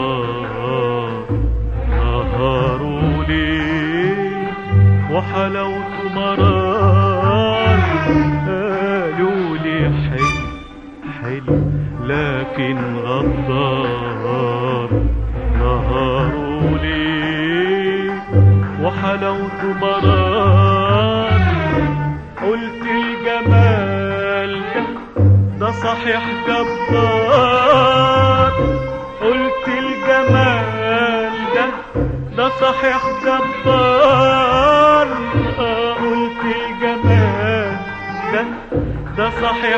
غدار نهار ليه وحلاوته مرار قالوا لي حلو حلو لكن غدار نهار ليه وحلاوته مرار قلت الجمال ده ده صحيح جبار قلت الجمال ده ده صحيح جبار آه، قلت الجمال ده ده صحيح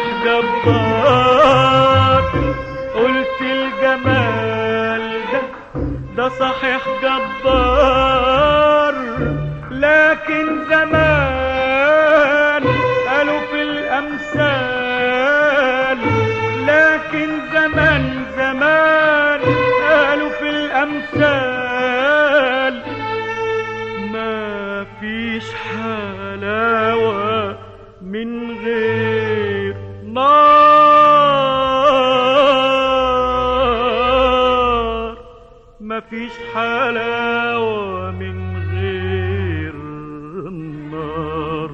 جبار قلت الجمال ده ده صحيح جبار لكن زمان قالوا في الأمثال لكن زمان زمان قالوا في الأمثال ما فيش حلاوة من غير نار ما فيش حلاوة من غير نار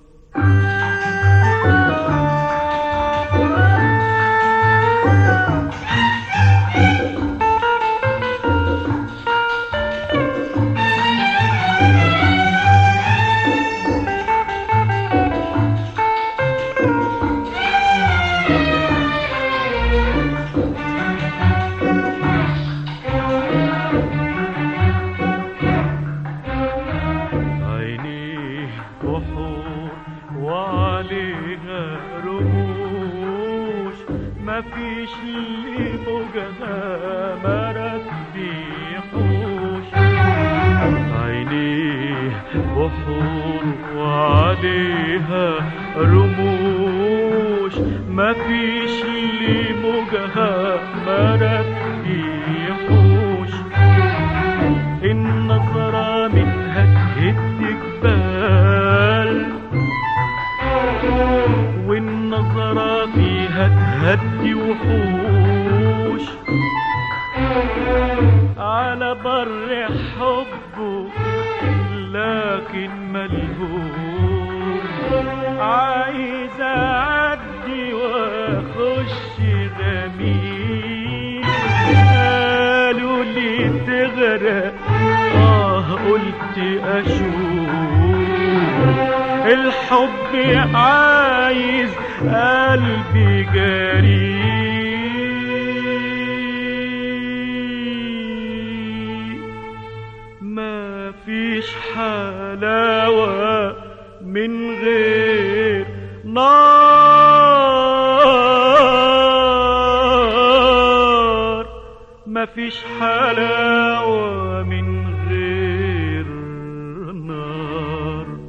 عينيه بحور وعليها رموش ما فيش اللي موجها مرض بيحوش عينيه بحور وعليها رموش ما فيش اللي موجها مرض بيحوش النظرة منها تهد جبال والنظرة فيها تهدي وحوش على بر حبه لكن ملهوش عايز اعدي واخش غميق قالوا لي تغرق اه قلت اشوف الحب عايز قلبي جريء ما فيش حلاوة من غير نار ما فيش حلاوة من غير نار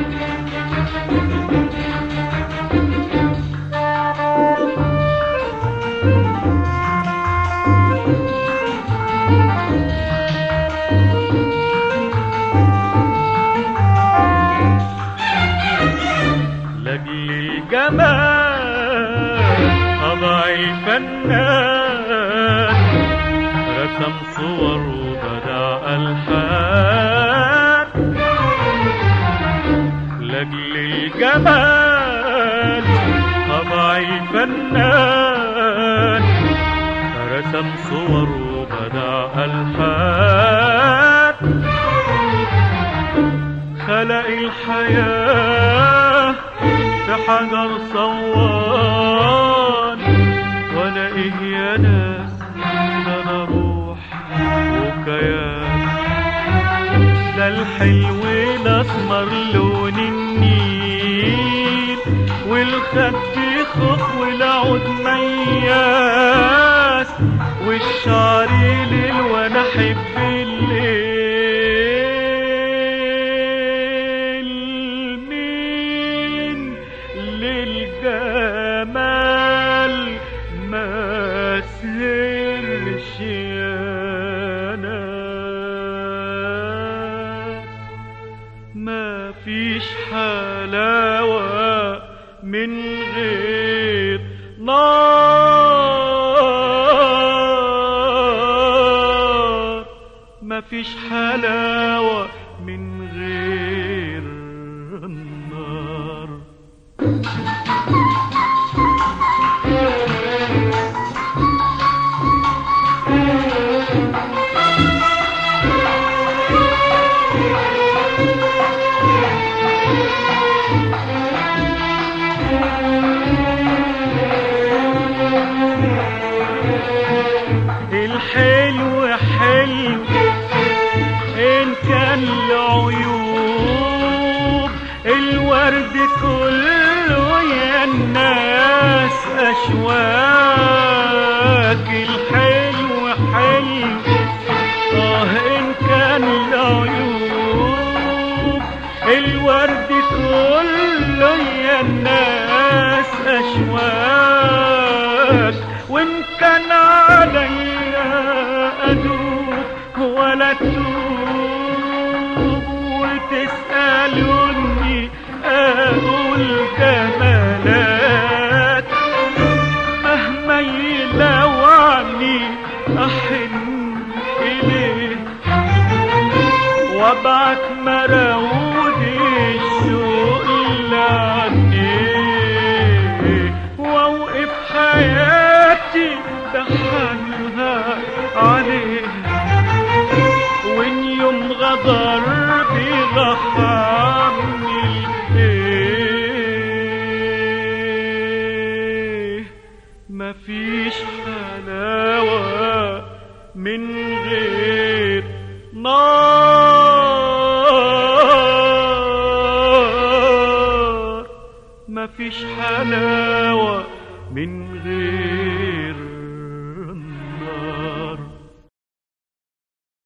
لاجل الجمال أضع الفنان رسم صور وبدع ألحان لاجل الجمال أضع الفنان رسم صور وبدع ألحان خلق الحياة في حجر صوان وانا ايه يا ناس ده انا روح وكيان ده الحلو الاسمر لون النيل والخد خخ والعود مياس والشعر ليل وانا احب الليل مين للجمال ما سهرش يا ناس ما فيش حلاوة من غير مفيش حلاوة من غير النار الحلو حلو إن كان له عيوب الورد كله يا الناس أشواك الحلو حلو آه إن كان له عيوب الورد كله يا الناس أشواك وإن كان عليا أدوب ولا توب وتسألوني أقول جمالات مهما يلوعني أحن إليه وابعت مراود الشوق لعنيه واوقف حياتي بحالها عليه وان يوم غدر بيرحمني ايه مفيش حلاوة من غير نار مفيش حلاوة من غير النار